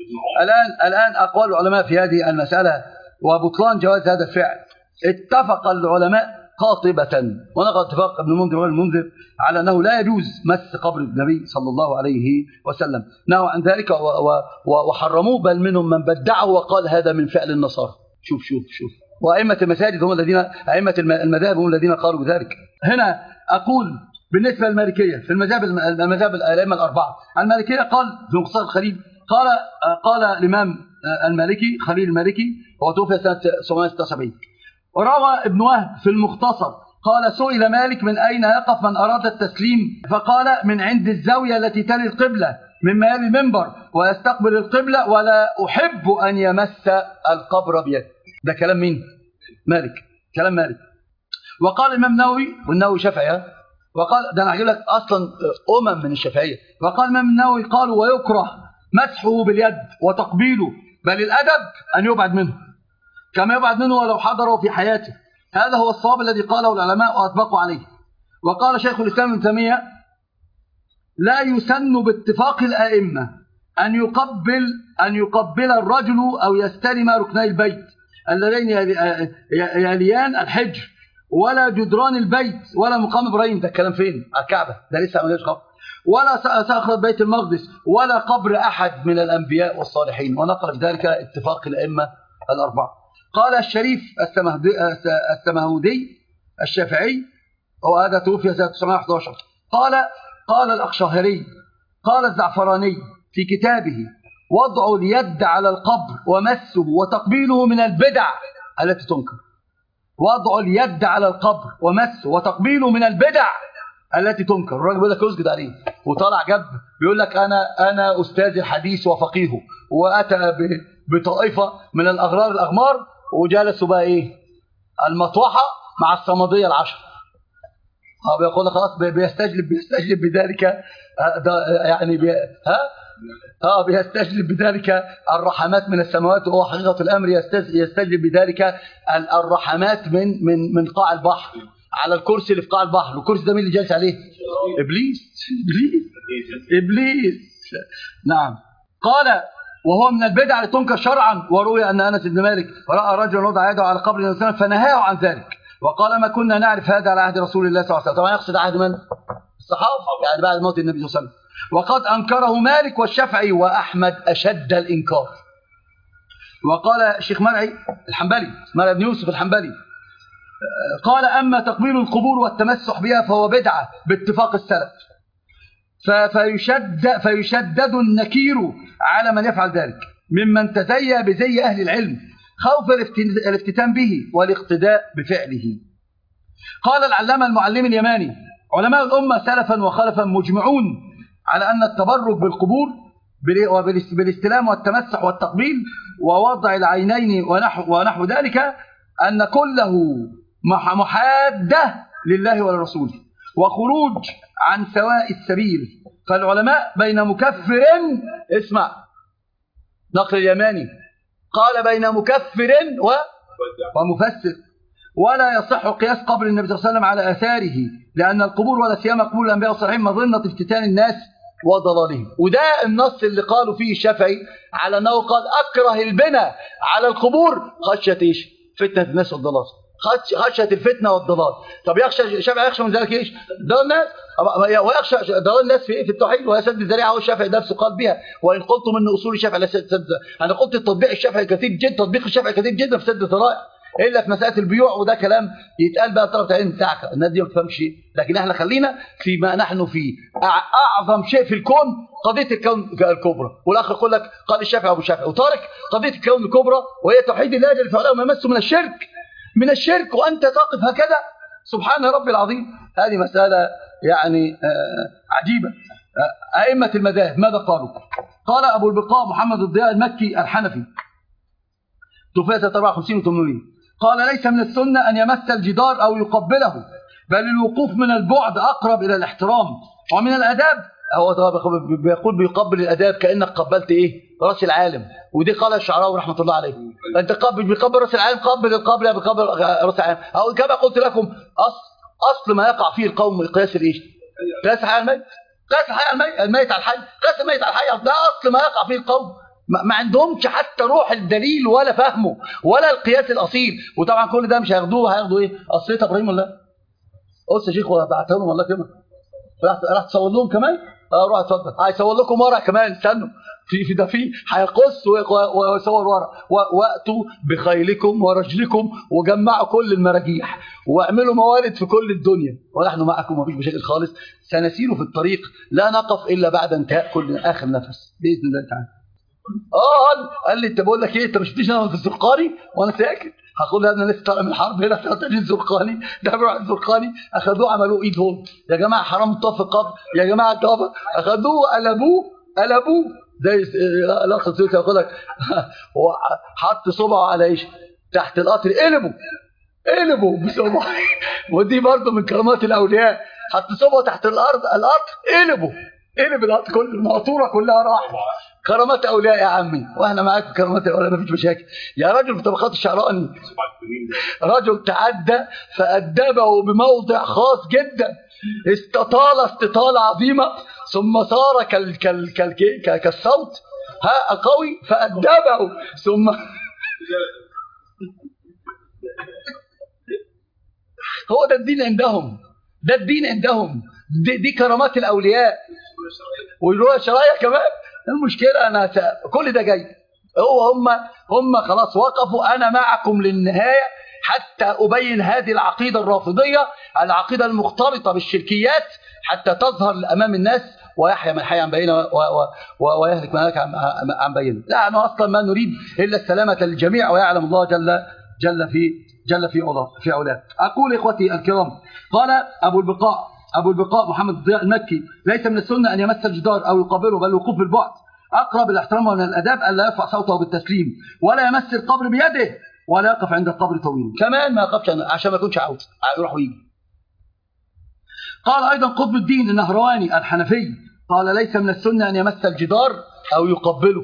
الآن الآن أقوال العلماء في هذه المسألة وبطلان جواز هذا الفعل اتفق العلماء قاطبة ونقل اتفاق ابن المنذر والمنذر على أنه لا يجوز مس قبر النبي صلى الله عليه وسلم نهوا عن ذلك وحرموه بل منهم من بدعه وقال هذا من فعل النصارى شوف شوف شوف وأئمة المساجد هم الذين أئمة المذاهب هم الذين قالوا بذلك هنا أقول بالنسبة للمالكية في المذاهب المذاهب الأئمة الأربعة المالكية قال في مقصار الخليل قال قال الإمام المالكي خليل المالكي هو توفي سنة 776 وروى ابن وهب في المختصر قال سئل مالك من أين يقف من أراد التسليم فقال من عند الزاوية التي تلي القبلة من مال المنبر ويستقبل القبلة ولا أحب أن يمس القبر بيده ده كلام مين؟ مالك كلام مالك وقال الإمام النووي والنووي شافعي وقال ده أنا هقول لك أصلا أمم من الشافعية وقال الإمام النووي قالوا ويكره مسحه باليد وتقبيله بل الأدب أن يبعد منه كما يبعد منه ولو حضره في حياته هذا هو الصواب الذي قاله العلماء وأطبقوا عليه وقال شيخ الإسلام ابن تيمية لا يسن باتفاق الآئمة أن يقبل أن يقبل الرجل أو يستلم ركني البيت اللذين يليان الحجر ولا جدران البيت ولا مقام إبراهيم ده الكلام فين؟ على الكعبة ده لسه ما قبر ولا صخرة بيت المقدس ولا قبر أحد من الأنبياء والصالحين ونقل في ذلك اتفاق الأئمة الأربعة قال الشريف السمهودي الشافعي وهذا توفي سنة 1911 قال قال الأخشاهري قال الزعفراني في كتابه وضع اليد على القبر ومسه وتقبيله من البدع التي تنكر وضع اليد على القبر ومسه وتقبيله من البدع التي تنكر الراجل بيقول لك اسجد عليه وطالع جنب بيقول لك انا انا استاذ الحديث وفقيهه واتى بطائفه من الاغرار الاغمار وجلسوا بقى ايه المطوحه مع الصمديه العشر اه بيقول خلاص بيستجلب بيستجلب بذلك يعني بي ها اه بيستجلب بذلك الرحمات من السماوات وهو حقيقه الامر يستجلب بذلك الرحمات من من من قاع البحر على الكرسي اللي في قاع البحر والكرسي ده مين اللي جالس عليه ابليس ابليس ابليس نعم قال وهو من البدع التي تنكر شرعا وروي ان انس بن مالك راى رجلا وضع يده على قبر النبي صلى الله عليه وسلم فنهاه عن ذلك وقال ما كنا نعرف هذا على عهد رسول الله صلى الله عليه وسلم طبعا يقصد عهد من الصحابه يعني بعد موت النبي صلى الله عليه وسلم وقد انكره مالك والشافعي واحمد اشد الانكار وقال الشيخ مرعي الحنبلي مرعي بن يوسف الحنبلي قال أما تقبيل القبور والتمسح بها فهو بدعة باتفاق السلف فيشد فيشدد النكير على من يفعل ذلك ممن تزيى بزي أهل العلم خوف الافتتان به والاقتداء بفعله قال العلامة المعلم اليماني علماء الأمة سلفا وخلفا مجمعون على أن التبرك بالقبور بالاستلام والتمسح والتقبيل ووضع العينين ونحو, ونحو ذلك أن كله محادة لله ولرسوله وخروج عن سواء السبيل فالعلماء بين مكفر اسمع نقل اليماني قال بين مكفر و ومفسر ولا يصح قياس قبر النبي صلى الله عليه وسلم على اثاره لان القبور ولا سيما قبور الانبياء الصالحين مظنه افتتان الناس وضلالهم وده النص اللي قالوا فيه الشافعي على انه قال اكره البناء على القبور خشيه ايش فتنه الناس والضلال خشيه الفتنه والضلال طب يخشى الشافعي يخشى من ذلك ايش ضلال الناس ويخشى ضلال الناس في في التوحيد ويسد الذريعه والشافعي نفسه قال بها وان قلتم ان اصول الشافعي لا سد انا قلت التطبيق الشافعي كثير جدا تطبيق الشافعي كثير جدا في سد الذرائع الا في مساله البيوع وده كلام يتقال بقى طرف العلم بتاعك الناس دي ما بتفهمش لكن احنا خلينا فيما نحن فيه اعظم شيء في الكون قضيه الكون الكبرى والاخر يقول لك قال الشافعي ابو الشافعي وطارق قضيه الكون الكبرى وهي توحيد الله جل وعلا وما يمس من الشرك من الشرك وأنت تقف هكذا سبحان ربي العظيم هذه مسألة يعني عجيبة أئمة المذاهب ماذا قالوا قال أبو البقاء محمد الضياء المكي الحنفي توفي سنة 54 و800 قال ليس من السنة أن يمس الجدار أو يقبله بل الوقوف من البعد أقرب إلى الاحترام ومن الأداب هو بيقول بيقبل الأداب كأنك قبلت إيه راس العالم ودي قال الشعراوي رحمة الله عليه أنت قبل بيقبل راس العالم قبل القبل بيقبل راس العالم أو كما قلت لكم أصل أصل ما يقع فيه القوم قياس الإيش قياس الحي الميت قياس الحي الميت الميت على الحي قياس الميت على الحي ده أصل ما يقع فيه القوم ما ما عندهمش حتى روح الدليل ولا فهمه ولا القياس الاصيل وطبعا كل ده مش هياخدوه هياخدوا ايه اصليه ابراهيم ولا لا قص يا شيخ وبعتها لهم والله كده راح راح تصور لهم كمان اه روح اتفضل هيصور لكم ورق كمان استنوا في في ده في هيقص وي- ويصور ورق و- واتوا بخيلكم ورجلكم وجمعوا كل المراجيح واعملوا موارد في كل الدنيا ونحن معكم ومفيش مشاكل خالص سنسير في الطريق لا نقف الا بعد انتهاء كل اخر نفس باذن الله تعالى اه قال قال لي انت بقول لك ايه انت مش شفتنيش انا في الزرقاني وانا ساكت هقول له انا لسه طالع من الحرب هنا في الزرقاني ده بيروح الزرقاني اخذوه عملوه ايد هون يا جماعه حرام الطواف في القبر يا جماعه الطواف اخذوه قلبوه قلبوه ده يس- لا- الاخ السويسي يقول لك هو حط صبعه على ايش تحت القطر قلبه قلبه بصبعه ودي برضه من كرامات الاولياء حط صبعه تحت الارض القطر قلبه قلب القطر كل المقطوره كلها راحت كرامات اولياء يا عمي واحنا معاكم كرامات الاولياء مفيش مشاكل يا راجل في طبقات الشعراني رجل تعدى فأدبه بموضع خاص جدا استطال استطالة عظيمة ثم صار كال كال كال كال كالصوت ها قوي فأدبه ثم هو ده الدين عندهم ده الدين عندهم دي, دي كرامات الأولياء والرؤية الشرعية كمان المشكلة أنا س... كل ده جاي هو هم هم خلاص وقفوا أنا معكم للنهاية حتى أبين هذه العقيدة الرافضية العقيدة المختلطة بالشركيات حتى تظهر أمام الناس ويحيى من حي عن بينه و- و- و- ويهلك من هلك عن عن بينه لا أنا أصلا ما نريد إلا السلامة للجميع ويعلم الله جل جل في جل في علاه في علاه أقول إخوتي الكرام قال أبو البقاء أبو البقاء محمد الضياء المكي ليس من السنة أن يمس الجدار أو يقابله بل الوقوف بالبعد أقرب الاحترام من الأداب ألا يرفع صوته بالتسليم ولا يمس القبر بيده ولا يقف عند القبر طويلا كمان ما يقفش عشان ما يكونش عاوز يروح ويجي قال أيضا قطب الدين النهرواني الحنفي قال ليس من السنة أن يمس الجدار أو يقبله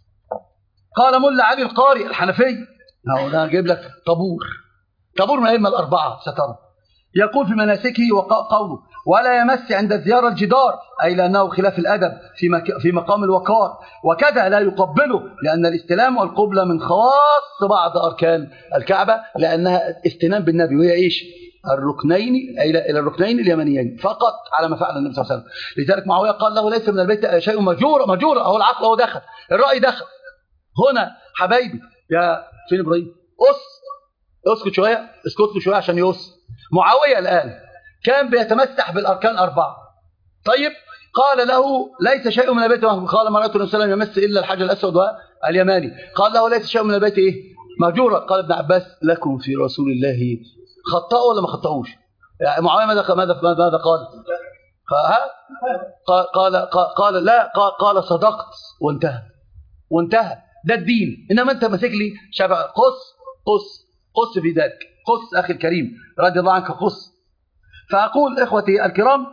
قال ملا علي القاري الحنفي هو ده جايب لك طابور طابور من الأئمة الأربعة سترى يقول في مناسكه وقوله ولا يمس عند زيارة الجدار أي لأنه خلاف الأدب في, مك... في مقام الوقار وكذا لا يقبله لأن الاستلام والقبلة من خواص بعض أركان الكعبة لأنها استنام بالنبي وهي إيش الركنين إلى إلى الركنين اليمنيين فقط على ما فعل النبي صلى الله عليه وسلم لذلك معاوية قال له ليس من البيت شيء مجور مجور أهو العقل هو دخل الرأي دخل هنا حبايبي يا فين إبراهيم أس اسكت شوية اسكت له شوية عشان يوس معاوية الآن كان بيتمسح بالأركان أربعة طيب قال له ليس شيء من البيت قال ما رأيت النبي صلى الله عليه وسلم يمس إلا الحجر الأسود واليماني قال له ليس شيء من البيت إيه مهجورة قال ابن عباس لكم في رسول الله خطأوا ولا ما خطأوش يعني معاوية ماذا ماذا ماذا قال ها قال قال قال, قال لا قال, قال صدقت وانتهى وانتهى ده الدين انما انت ماسك لي شبع قص قص قص في ذلك قص اخي الكريم رضي الله عنك قص فاقول اخوتي الكرام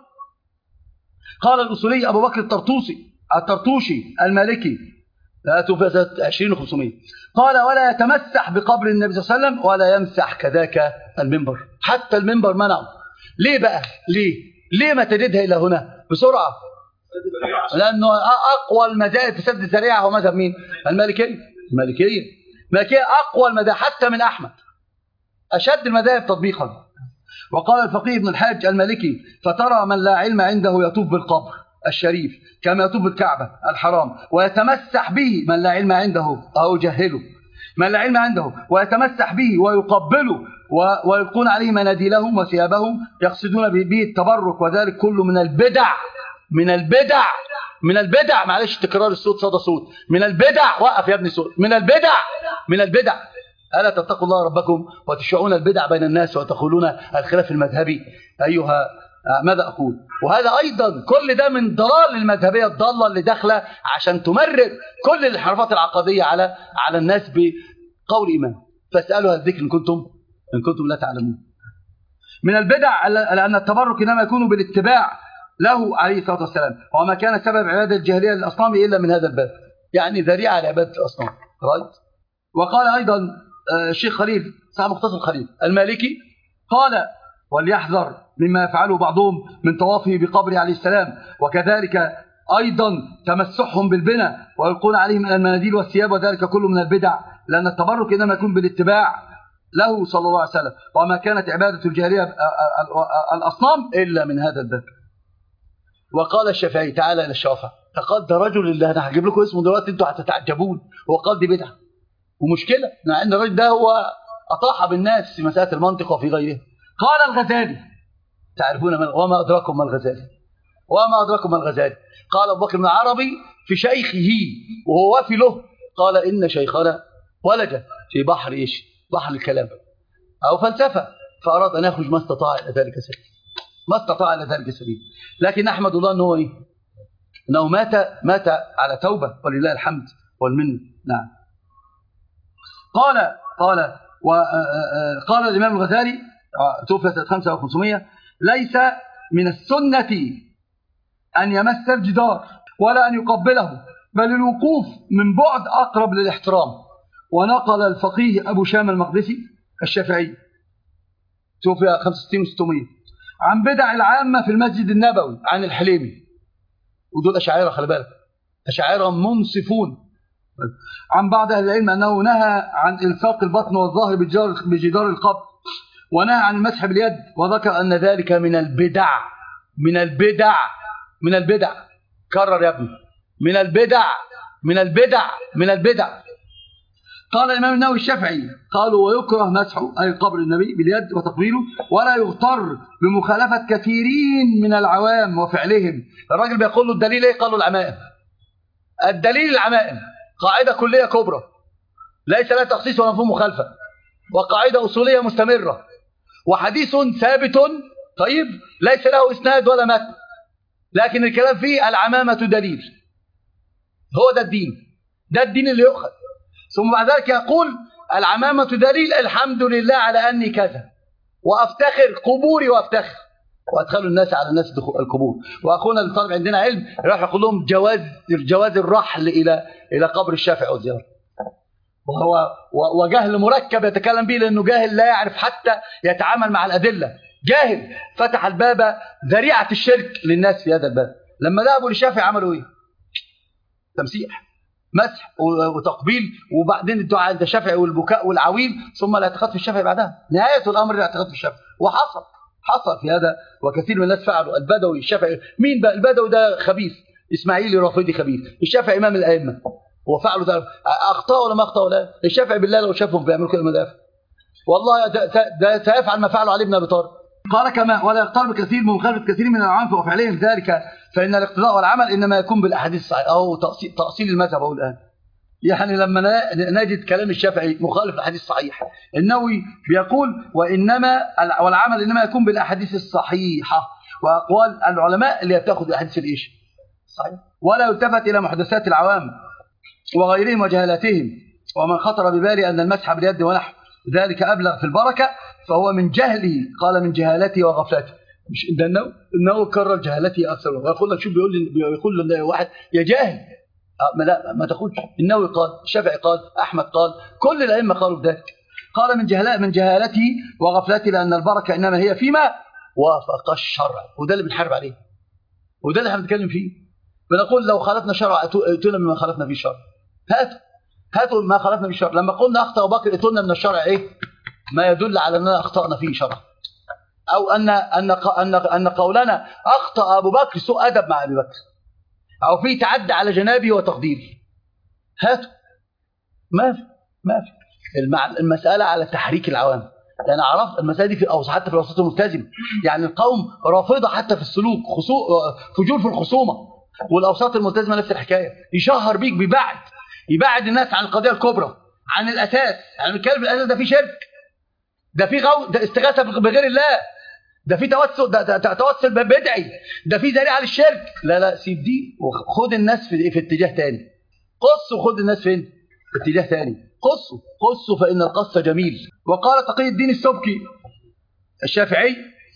قال الاصولي ابو بكر الطرطوسي الطرطوشي المالكي توفي سنه 20500 قال ولا يتمسح بقبر النبي صلى الله عليه وسلم ولا يمسح كذاك المنبر حتى المنبر منعه ليه بقى ليه ليه ما تجدها الى هنا بسرعه لانه اقوى المذاهب في سد الذريعه هو مذهب مين المالكيه المالكيه المالكيه اقوى المذاهب حتى من احمد اشد المذاهب تطبيقا وقال الفقيه ابن الحاج المالكي فترى من لا علم عنده يطوف بالقبر الشريف كما يطوف بالكعبة الحرام ويتمسح به من لا علم عنده أو جهله من لا علم عنده ويتمسح به ويقبله ويلقون عليه مناديلهم وثيابهم يقصدون به التبرك وذلك كله من البدع من البدع من البدع معلش تكرار الصوت صدى صوت من البدع وقف يا ابني صوت من البدع من البدع ألا تتقوا الله ربكم وتشعون البدع بين الناس وتقولون الخلاف المذهبي أيها ماذا أقول وهذا أيضا كل ده من ضلال المذهبية الضالة اللي داخله عشان تمرر كل الانحرافات العقدية على على الناس بقول إيمان فاسألوا الذكر إن كنتم إن كنتم لا تعلمون من البدع لأن التبرك إنما يكون بالاتباع له عليه الصلاة والسلام وما كان سبب عبادة الجاهلية للأصنام إلا من هذا الباب يعني ذريعة لعبادة الأصنام رايت وقال أيضا الشيخ خليل صاحب مختصر خليل المالكي قال وليحذر مما يفعله بعضهم من طوافه بقبره عليه السلام وكذلك أيضا تمسحهم بالبنى ويلقون عليهم المناديل والثياب وذلك كله من البدع لأن التبرك إنما يكون بالاتباع له صلى الله عليه وسلم وما كانت عبادة الجاهلية الأصنام إلا من هذا الباب وقال الشافعي تعالى إلى الشافع فقال ده رجل اللي أنا هجيب لكم اسمه دلوقتي أنتوا هتتعجبون هو قال دي بدعة ومشكلة مع أن الرجل ده هو أطاح بالناس في مسألة المنطق وفي غيره قال الغزالي تعرفون من وما أدراكم ما الغزالي وما أدراكم ما الغزالي قال أبو بكر بن عربي في شيخه وهو وافي له قال إن شيخنا ولد في بحر إيش بحر الكلام أو فلسفة فأراد أن يخرج ما استطاع إلى ذلك سبيل ما استطاع إلى ذلك سبيل لكن أحمد الله أنه إيه أنه مات مات على توبة ولله الحمد والمن نعم قال قال وقال الإمام الغزالي توفي سنة 5500 ليس من السنة أن يمس الجدار ولا أن يقبله بل الوقوف من بعد أقرب للاحترام ونقل الفقيه أبو شام المقدسي الشافعي توفي 65 600 عن بدع العامة في المسجد النبوي عن الحليمي ودول أشاعرة خلي بالك أشاعرة منصفون عن بعض أهل العلم أنه نهى عن إلصاق البطن والظهر بجدار القبر ونهى عن المسح باليد وذكر أن ذلك من البدع من البدع من البدع كرر يا ابني من البدع من البدع من البدع قال الإمام النووي الشافعي قالوا ويكره مسحه أي قبر النبي باليد وتقبيله ولا يغتر بمخالفة كثيرين من العوام وفعلهم الراجل بيقول له الدليل ايه قالوا العمائم الدليل العمائم قاعدة كلية كبرى ليس لها تخصيص ولا مفهوم مخالفة وقاعدة أصولية مستمرة وحديث ثابت طيب ليس له إسناد ولا متن لكن الكلام فيه العمامة دليل هو ده الدين ده الدين اللي يؤخذ ثم بعد ذلك يقول العمامة دليل الحمد لله على أني كذا وأفتخر قبوري وأفتخر وأدخلوا الناس على الناس القبور وأخونا الطالب عندنا علم راح يقول لهم جواز جواز الرحل إلى إلى قبر الشافعي والزيارة وهو وجهل مركب يتكلم به لأنه جاهل لا يعرف حتى يتعامل مع الأدلة جاهل فتح الباب ذريعة الشرك للناس في هذا الباب لما ذهبوا للشافعي عملوا ايه تمسيح مسح وتقبيل وبعدين الدعاء عند الشافعي والبكاء والعويل ثم الاعتقاد في الشافعي بعدها نهاية الأمر الاعتقاد في الشافعي وحصل حصل في هذا وكثير من الناس فعلوا البدوي الشافعي مين بقى البدوي ده خبيث إسماعيلي رافضي خبيث الشافعي إمام الأئمة وفعلوا ذلك أخطأ ولا ما أخطأ ولا الشافعي بالله لو شافهم بيعملوا كده ما والله ده سيفعل ما فعلوا علي بن أبي طالب قال كما ولا يقترب كثير من مخالفة كثير من العوام وفعلهم ذلك فإن الاقتضاء والعمل إنما يكون بالأحاديث الصحيحة أو تأصيل المذهب أقول الآن يعني لما نجد كلام الشافعي مخالف للحديث الصحيح النووي بيقول وإنما والعمل إنما يكون بالأحاديث الصحيحة وأقوال العلماء اللي بتاخذ الأحاديث الإيش صحيح ولا يلتفت إلى محدثات العوام وغيرهم وجهالاتهم ومن خطر ببالي أن المسح باليد ونحو ذلك أبلغ في البركة فهو من جهله قال من جهالته وغفلته مش ده انه انه كرر جهالته اكثر ويقول لك شو بيقول لي بيقول لي واحد يا جاهل ما لا ما تاخدش النووي قال الشافعي قال احمد قال كل الائمه قالوا بذلك قال من جهلاء من جهالته وغفلته لان البركه انما هي فيما وافق الشرع وده اللي بنحارب عليه وده اللي احنا بنتكلم فيه بنقول لو خالفنا شرع اتونا مما خالفنا فيه الشرع هاتوا هاتوا ما خالفنا فيه الشرع لما قلنا اخطا ابو بكر اتونا من الشرع ايه ما يدل على أننا أخطأنا فيه شرعا أو أن أن أن أن قولنا أخطأ أبو بكر سوء أدب مع أبي بكر أو في تعدى على جنابه وتقديره هاتوا ما في ما في المسألة على تحريك العوام لأن عرفت المسألة دي في أو حتى في الأوساط الملتزمة يعني القوم رافضة حتى في السلوك خصو... فجور في الخصومة والأوساط الملتزمة نفس الحكاية يشهر بيك ببعد يبعد الناس عن القضية الكبرى عن الأساس يعني الكلب الأساس ده فيه شرك ده في غو ده استغاثه بغير الله ده في توسل ده, ده توسل بدعي ده في ذريعه للشرك لا لا سيب دي وخد الناس في في اتجاه تاني قص وخد الناس فين في اتجاه تاني قصوا قصوا فان القص جميل وقال تقي الدين السبكي الشافعي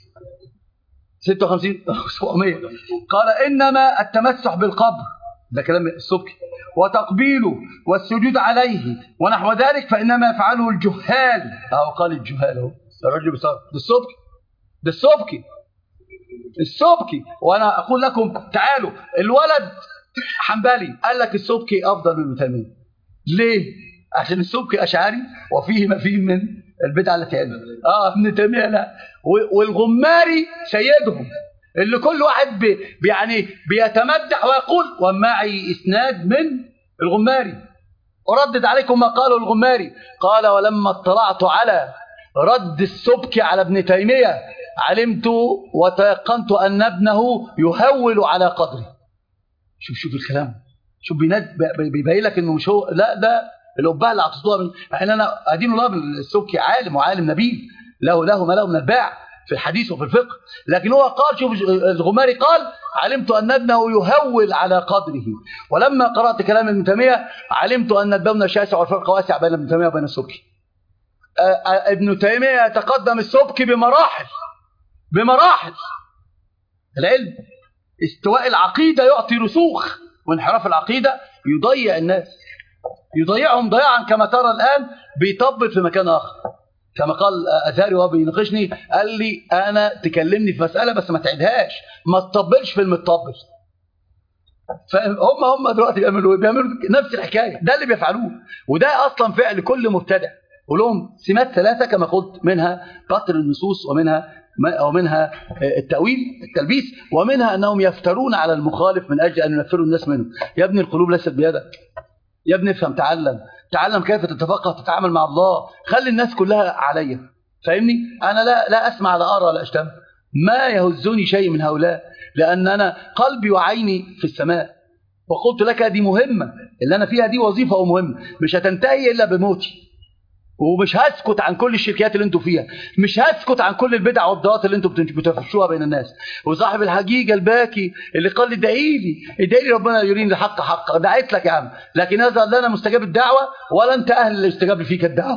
56 700 قال انما التمسح بالقبر ده كلام السبكي وتقبيله والسجود عليه ونحو ذلك فإنما يفعله الجهال أو قال الجهال اهو الرجل بصار ده السبكي ده السبكي السبكي وانا اقول لكم تعالوا الولد حنبلي قال لك السبكي افضل من ابن تيميه ليه عشان السبكي اشعري وفيه ما فيه من البدعه التي عنده اه ابن تيميه لا والغماري سيدهم اللي كل واحد بي يعني بيتمدح ويقول ومعي اسناد من الغماري أردد عليكم ما قاله الغماري قال ولما اطلعت على رد السبك على ابن تيمية علمت وتيقنت أن ابنه يهول على قدره شوف شوف الكلام شوف بيبين لك انه مش هو لا ده الأباء اللي عطيتوها من ان انا ادين الله السبكي عالم وعالم نبيل له له ما له من الباع في الحديث وفي الفقه لكن هو قال شوف الغماري قال علمت أن ابنه يهول على قدره ولما قرأت كلام ابن تيمية علمت أن البون شاسع والفرق واسع بين ابن تيمية وبين السبكي ابن تيمية يتقدم السبكي بمراحل بمراحل العلم استواء العقيدة يعطي رسوخ وانحراف العقيدة يضيع الناس يضيعهم ضياعا كما ترى الآن بيطبل في مكان آخر كما قال أزاري وهو بيناقشني قال لي أنا تكلمني في مسألة بس ما تعيدهاش ما تطبلش في المتطبل فهم هم دلوقتي بيعملوا بيعملوا نفس الحكاية ده اللي بيفعلوه وده أصلا فعل كل مبتدع ولهم سمات ثلاثة كما قلت منها قطر النصوص ومنها ومنها التأويل التلبيس ومنها أنهم يفترون على المخالف من أجل أن ينفروا الناس منه يا ابني القلوب ليست بيدك يا ابني افهم تعلم تعلم كيف تتفقه تتعامل مع الله خلي الناس كلها عليا فاهمني انا لا لا اسمع لا ارى لا اشتم ما يهزني شيء من هؤلاء لان انا قلبي وعيني في السماء وقلت لك دي مهمه اللي انا فيها دي وظيفه ومهمه مش هتنتهي الا بموتي ومش هسكت عن كل الشركات اللي انتوا فيها مش هسكت عن كل البدع والضغط اللي انتوا بتفشوها بين الناس وصاحب الحقيقه الباكي اللي قال لي ادعي لي ادعي لي ربنا يريني الحق حقا دعيت لك يا عم لكن هذا لا انا مستجاب الدعوه ولا انت اهل اللي استجاب فيك الدعوه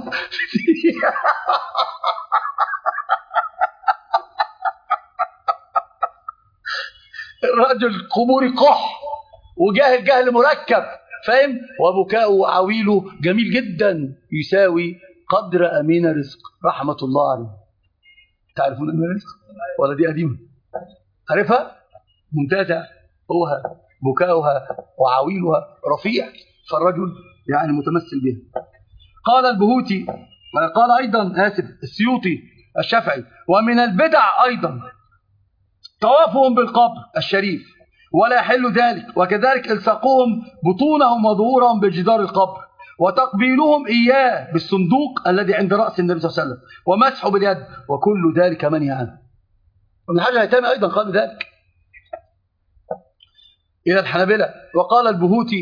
الرجل قبوري قح وجاهل جهل مركب فاهم وبكاءه وعويله جميل جدا يساوي قدر أمين رزق رحمة الله عليه تعرفون أمين رزق ولا دي قديمة عارفها ممتازة هو بكاؤها وعويلها رفيع فالرجل يعني متمثل بها قال البهوتي قال أيضا آسف السيوطي الشافعي ومن البدع أيضا طوافهم بالقبر الشريف ولا يحل ذلك وكذلك الصاقهم بطونهم وظهورهم بجدار القبر وتقبيلهم إياه بالصندوق الذي عند رأس النبي صلى الله عليه وسلم ومسحه باليد وكل ذلك منهي عنه ومن حاجة الأيتام أيضا قالوا ذلك إلى الحنابلة وقال البهوتي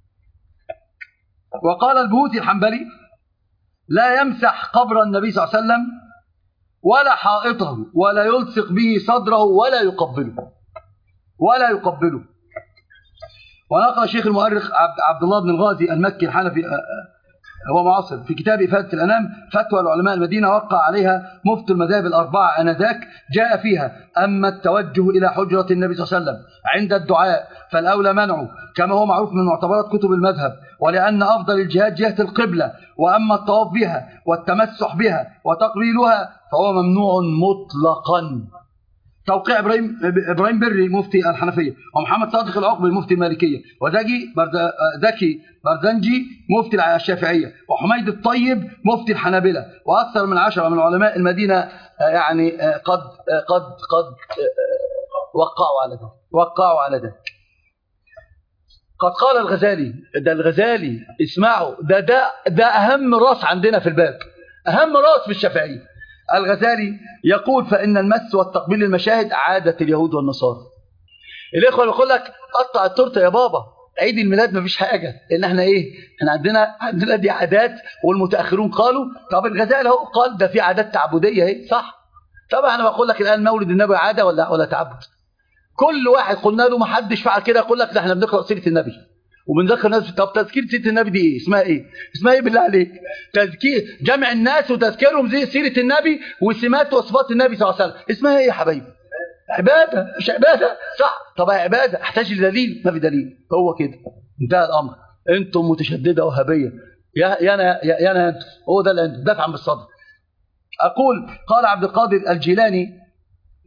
وقال البهوتي الحنبلي لا يمسح قبر النبي صلى الله عليه وسلم ولا حائطه ولا يلصق به صدره ولا يقبله ولا يقبله ونقل الشيخ المؤرخ عبد الله بن الغازي المكي الحنفي آه، آه، هو معاصر في كتاب إفادة الأنام فتوى العلماء المدينة وقع عليها مفتي المذاهب الأربعة أنذاك جاء فيها أما التوجه إلى حجرة النبي صلى الله عليه وسلم عند الدعاء فالأولى منعه كما هو معروف من معتبرات كتب المذهب ولأن أفضل الجهاد جهة القبلة وأما الطواف بها والتمسح بها وتقبيلها فهو ممنوع مطلقا توقيع ابراهيم ابراهيم بري مفتي الحنفيه ومحمد صادق العقبي مفتي المالكيه وزكي زكي برزنجي مفتي الشافعيه وحميد الطيب مفتي الحنابله واكثر من عشرة من علماء المدينه يعني قد قد قد وقعوا على ذلك وقعوا على ذلك قد قال الغزالي ده الغزالي اسمعوا ده ده ده اهم راس عندنا في الباب اهم راس في الشافعيه الغزالي يقول فإن المس والتقبيل المشاهد عادة اليهود والنصارى الإخوة يقول لك قطع التورته يا بابا عيد الميلاد مفيش حاجة لأن احنا إيه احنا عندنا عندنا دي عادات والمتأخرون قالوا طب الغزالي اهو قال ده في عادات تعبدية اهي صح طبعا أنا بقول لك الآن مولد النبي عادة ولا ولا تعبد كل واحد قلنا له ما حدش فعل كده يقول لك ده احنا بنقرأ سيرة النبي وبنذكر الناس طب تذكير سيره النبي دي ايه اسمها ايه اسمها ايه بالله عليك تذكير جمع الناس وتذكيرهم زي سيره النبي وسمات وصفات النبي صلى الله عليه وسلم اسمها ايه يا حبايبي عباده مش عباده صح طب عباده احتاج لدليل ما في دليل هو كده انتهى الامر انتم متشدده وهابيه يا يا انا يا انا هو ده اللي انتم دفعا بالصدر اقول قال عبد القادر الجيلاني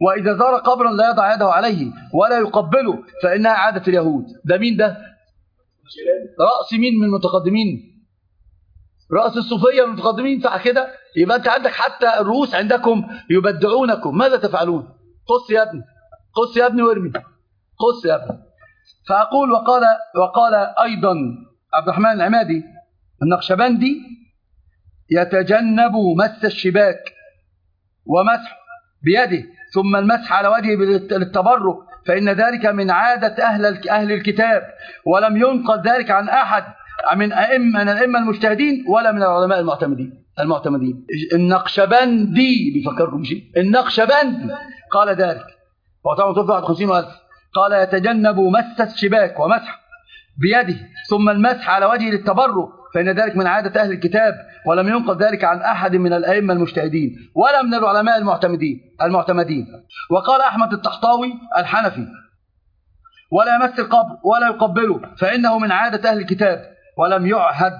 وإذا زار قبرا لا يضع يده عليه ولا يقبله فإنها عادة اليهود ده مين ده رأس مين من المتقدمين رأس الصوفية من المتقدمين صح كده يبقى أنت عندك حتى الرؤوس عندكم يبدعونكم ماذا تفعلون قص يا ابني قص يا ابني وارمي قص يا ابني فأقول وقال وقال أيضا عبد الرحمن العمادي النقشبندي يتجنب مس الشباك ومسح بيده ثم المسح على وجهه للتبرك فإن ذلك من عادة أهل أهل الكتاب ولم ينقل ذلك عن أحد من أئمة من الأئمة المجتهدين ولا من العلماء المعتمدين المعتمدين النقشبندي بيفكركم شيء النقشبندي قال ذلك وطبعا توفي 51000 قال يتجنب مس الشباك ومسح بيده ثم المسح على وجهه للتبرك فإن ذلك من عادة أهل الكتاب ولم ينقل ذلك عن أحد من الأئمة المجتهدين ولا من العلماء المعتمدين المعتمدين وقال أحمد التحطاوي الحنفي ولا يمس القبر ولا يقبله فإنه من عادة أهل الكتاب ولم يعهد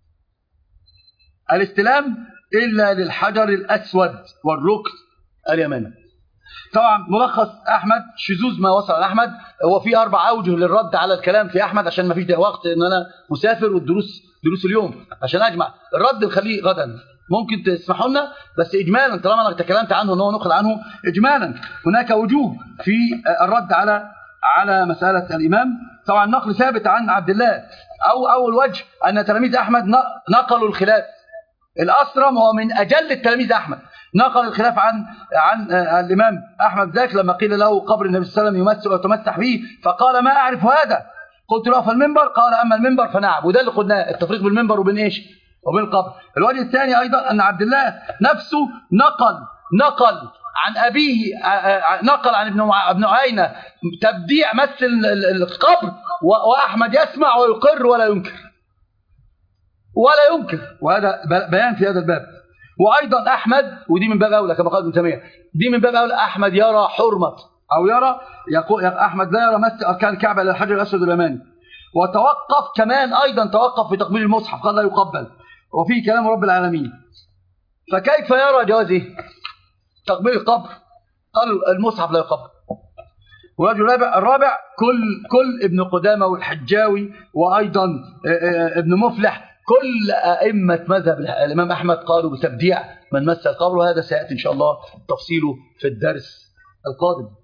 الاستلام إلا للحجر الأسود والركن اليماني طبعا ملخص احمد شذوذ ما وصل على احمد هو في اربع اوجه للرد على الكلام في احمد عشان ما فيش وقت ان انا مسافر والدروس دروس اليوم عشان اجمع الرد نخليه غدا ممكن تسمحوا لنا بس اجمالا طالما انا تكلمت عنه ان هو نقل عنه اجمالا هناك وجوه في الرد على على مساله الامام طبعا النقل ثابت عن عبد الله او اول وجه ان تلاميذ احمد نقلوا الخلاف الاسرم هو من اجل التلاميذ احمد نقل الخلاف عن عن الامام احمد ذاك لما قيل له قبر النبي صلى الله عليه وسلم يمس ويتمسح به فقال ما اعرف هذا قلت له فالمنبر قال اما المنبر فنعم وده اللي قلناه التفريق بالمنبر وبين ايش وبين القبر الوجه الثاني ايضا ان عبد الله نفسه نقل نقل عن ابيه نقل عن ابن ابن عيينه تبديع مس القبر واحمد يسمع ويقر ولا ينكر ولا ينكر وهذا بيان في هذا الباب وايضا احمد ودي من باب اولى كما قال ابن تيميه دي من باب اولى احمد يرى حرمه او يرى يقول احمد لا يرى مس اركان الكعبه الى الحجر الاسود اليماني وتوقف كمان ايضا توقف في تقبيل المصحف قال لا يقبل وفيه كلام رب العالمين فكيف يرى جوازه تقبيل القبر قال المصحف لا يقبل والرجل الرابع الرابع كل كل ابن قدامه والحجاوي وايضا ابن مفلح كل أئمة مذهب الإمام أحمد قالوا بتبديع من مس القبر وهذا سيأتي إن شاء الله تفصيله في الدرس القادم